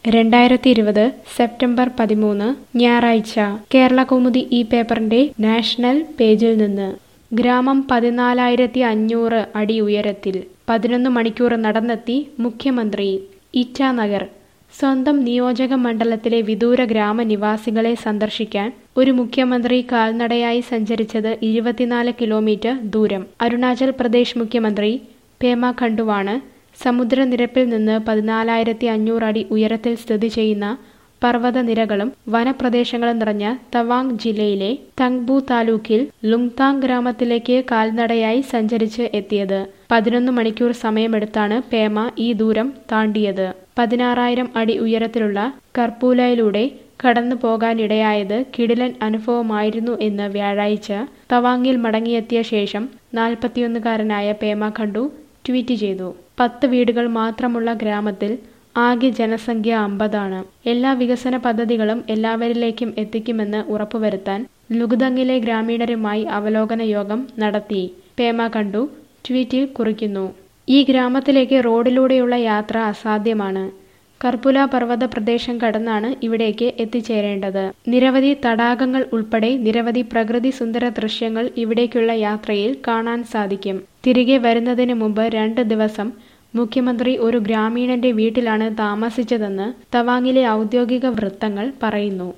രണ്ടായിരത്തി ഇരുപത് സെപ്റ്റംബർ പതിമൂന്ന് ഞായറാഴ്ച കേരള കൗമുദി ഈ പേപ്പറിന്റെ നാഷണൽ പേജിൽ നിന്ന് ഗ്രാമം പതിനാലായിരത്തി അഞ്ഞൂറ് അടി ഉയരത്തിൽ പതിനൊന്ന് മണിക്കൂർ നടന്നെത്തി മുഖ്യമന്ത്രി ഇറ്റാനഗർ സ്വന്തം നിയോജക മണ്ഡലത്തിലെ വിദൂര ഗ്രാമനിവാസികളെ സന്ദർശിക്കാൻ ഒരു മുഖ്യമന്ത്രി കാൽനടയായി സഞ്ചരിച്ചത് ഇരുപത്തിനാല് കിലോമീറ്റർ ദൂരം അരുണാചൽ പ്രദേശ് മുഖ്യമന്ത്രി പേമ ഖണ്ഡുവാണ് സമുദ്രനിരപ്പിൽ നിന്ന് പതിനാലായിരത്തി അഞ്ഞൂറ് അടി ഉയരത്തിൽ സ്ഥിതി ചെയ്യുന്ന പർവ്വതനിരകളും വനപ്രദേശങ്ങളും നിറഞ്ഞ തവാങ് ജില്ലയിലെ തങ്ബു താലൂക്കിൽ ലുങ്താങ് ഗ്രാമത്തിലേക്ക് കാൽനടയായി സഞ്ചരിച്ച് എത്തിയത് പതിനൊന്ന് മണിക്കൂർ സമയമെടുത്താണ് പേമ ഈ ദൂരം താണ്ടിയത് പതിനാറായിരം അടി ഉയരത്തിലുള്ള കർപ്പൂലയിലൂടെ കടന്നു പോകാനിടയായത് കിടിലൻ അനുഭവമായിരുന്നു എന്ന് വ്യാഴാഴ്ച തവാങ്ങിൽ മടങ്ങിയെത്തിയ ശേഷം നാൽപ്പത്തിയൊന്നുകാരനായ പേമ ഖണ്ഡു ട്വീറ്റ് ചെയ്തു പത്ത് വീടുകൾ മാത്രമുള്ള ഗ്രാമത്തിൽ ആകെ ജനസംഖ്യ അമ്പതാണ് എല്ലാ വികസന പദ്ധതികളും എല്ലാവരിലേക്കും എത്തിക്കുമെന്ന് ഉറപ്പുവരുത്താൻ ലുകുതങ്ങിലെ ഗ്രാമീണരുമായി അവലോകന യോഗം നടത്തി പേമ കണ്ടു ട്വീറ്റിൽ കുറിക്കുന്നു ഈ ഗ്രാമത്തിലേക്ക് റോഡിലൂടെയുള്ള യാത്ര അസാധ്യമാണ് കർപ്പുല പർവ്വത പ്രദേശം കടന്നാണ് ഇവിടേക്ക് എത്തിച്ചേരേണ്ടത് നിരവധി തടാകങ്ങൾ ഉൾപ്പെടെ നിരവധി പ്രകൃതി സുന്ദര ദൃശ്യങ്ങൾ ഇവിടേക്കുള്ള യാത്രയിൽ കാണാൻ സാധിക്കും തിരികെ വരുന്നതിന് മുമ്പ് രണ്ട് ദിവസം മുഖ്യമന്ത്രി ഒരു ഗ്രാമീണന്റെ വീട്ടിലാണ് താമസിച്ചതെന്ന് തവാങ്ങിലെ ഔദ്യോഗിക വൃത്തങ്ങൾ പറയുന്നു